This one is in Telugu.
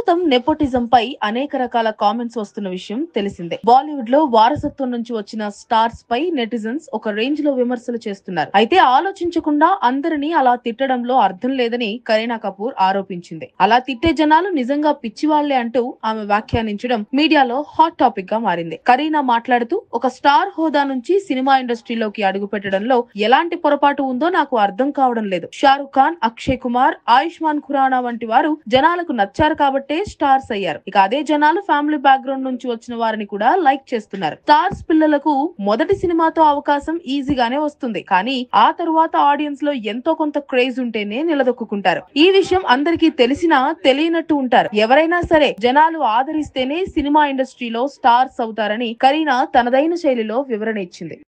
ప్రస్తుతం నెపోటిజం పై అనేక రకాల కామెంట్స్ వస్తున్న విషయం తెలిసిందే బాలీవుడ్ లో వారసత్వం నుంచి వచ్చిన స్టార్స్ పై నెటిజన్స్ ఒక రేంజ్ లో విమర్శలు చేస్తున్నారు అయితే ఆలోచించకుండా అందరినీ అలా తిట్టడంలో అర్థం లేదని కరీనా కపూర్ ఆరోపించింది అలా తిట్టే జనాలు నిజంగా పిచ్చివాళ్లే అంటూ ఆమె వ్యాఖ్యానించడం మీడియాలో హాట్ టాపిక్ గా మారింది కరీనా మాట్లాడుతూ ఒక స్టార్ హోదా నుంచి సినిమా ఇండస్ట్రీలోకి అడుగు పెట్టడంలో ఎలాంటి పొరపాటు ఉందో నాకు అర్థం కావడం లేదు షారుఖ్ ఖాన్ అక్షయ్ కుమార్ ఆయుష్మాన్ ఖురానా వంటి వారు జనాలకు నచ్చారు కాబట్టే స్టార్స్ అయ్యారు ఇక అదే జనాలు ఫ్యామిలీ బ్యాక్గ్రౌండ్ నుంచి వచ్చిన వారిని కూడా లైక్ చేస్తున్నారు స్టార్స్ పిల్లలకు మొదటి సినిమాతో అవకాశం ఈజీగానే వస్తుంది కానీ ఆ తరువాత ఆడియన్స్ లో ఎంతో కొంత క్రేజ్ ఉంటేనే నిలదొక్కుంటారు ఈ విషయం అందరికీ తెలిసినా తెలియనట్టు ఉంటారు ఎవరైనా సరే జనాలు ఆదరిస్తేనే సినిమా ఇండస్ట్రీలో స్టార్స్ అవుతారని కరీనా తనదైన శైలిలో వివరణ ఇచ్చింది